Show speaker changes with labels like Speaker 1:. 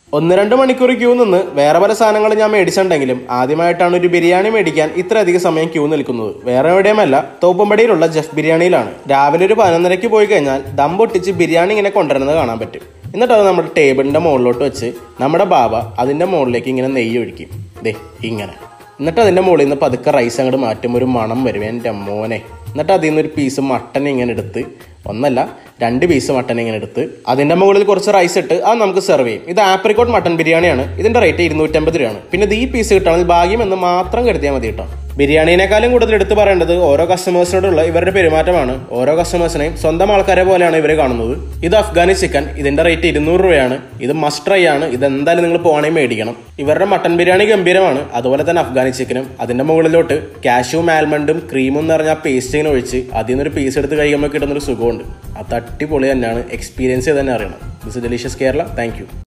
Speaker 1: ഒന്ന് രണ്ട് മണിക്കൂർ ക്യൂ നിന്ന് വേറെ പല സാധനങ്ങൾ ഞാൻ മേടിച്ചിട്ടുണ്ടെങ്കിലും ആദ്യമായിട്ടാണ് ഒരു ബിരിയാണി മേടിക്കാൻ ഇത്രയധികം സമയം ക്യൂ നിൽക്കുന്നത് വേറെ എവിടെയുമല്ല തോപ്പുംപടിയിലുള്ള ജഫ് ബിരിയാണിയിലാണ് രാവിലെ ഒരു പതിനൊന്നരയ്ക്ക് പോയി കഴിഞ്ഞാൽ ദം പൊട്ടിച്ച് ബിരിയാണി ഇങ്ങനെ കൊണ്ടുവരുന്നത് കാണാൻ പറ്റും എന്നിട്ട് അത് നമ്മുടെ ടേബിളിന്റെ മുകളിലോട്ട് വെച്ച് നമ്മുടെ ബാബ അതിന്റെ മുകളിലേക്ക് ഇങ്ങനെ നെയ്യ് ഒഴിക്കും ദേ ഇങ്ങനെ എന്നിട്ട് അതിന്റെ മുകളിൽ നിന്ന് പതുക്കെ റൈസ് അങ്ങോട്ട് മാറ്റും ഒരു മണം വരും എൻ്റെ മോനെ എന്നിട്ട് അതിൽ നിന്ന് ഒരു പീസ് മട്ടൻ ഇങ്ങനെ എടുത്ത് ഒന്നല്ല രണ്ട് പീസ് മട്ടൻ ഇങ്ങനെ എടുത്ത് അതിന്റെ മുകളിൽ കുറച്ച് റൈസ് ഇട്ട് അത് നമുക്ക് സെർവ് ചെയ്യും ഇത് ആപ്രിക്കോട്ട് മട്ടൻ ബിരിയാണിയാണ് ഇതിന്റെ റേറ്റ് ഇരുന്നൂറ്റമ്പത് രൂപയാണ് പിന്നെ ഇത് ഈ പീസ് കിട്ടുകയാണെങ്കിൽ ഭാഗ്യം എന്ന് മാത്രം കരുതിയാൽ മതി കേട്ടോ ബിരിയാണിനേക്കാളും കൂടുതൽ എടുത്തു പറയേണ്ടത് ഓരോ കസ്റ്റമേഴ്സിനോടുള്ള ഇവരുടെ പെരുമാറ്റമാണ് ഓരോ കസ്റ്റമേഴ്സിനെയും സ്വന്തം ആൾക്കാരെ പോലെയാണ് ഇവർ കാണുന്നത് ഇത് അഫ്ഗാനി ചിക്കൻ ഇതിന്റെ റേറ്റ് ഇരുന്നൂറ് രൂപയാണ് ഇത് മസ്റ്റ് ട്രൈ ആണ് ഇത് എന്തായാലും നിങ്ങൾ പോകണമെങ്കിൽ മേടിക്കണം ഇവരുടെ മട്ടൻ ബിരിയാണി ഗംഭീരമാണ് അതുപോലെ തന്നെ അഫ്ഗാനി ചിക്കനും അതിന്റെ മുകളിലോട്ട് കാഷ്യൂം ആൽമണ്ടും ക്രീമും നിറഞ്ഞ പേസ്റ്റിങ്ങിന് ഒഴിച്ച് അതിൽ നിന്നൊരു പീസ് എടുത്ത് കഴിയുമ്പോൾ കിട്ടുന്നൊരു സുഖമുണ്ട് അത് അടിപൊളി തന്നെയാണ് എക്സ്പീരിയൻസ് ചെയ്ത് തന്നെ അറിയണം ദിസ് ഡെലീഷ്യസ് കേരള താങ്ക്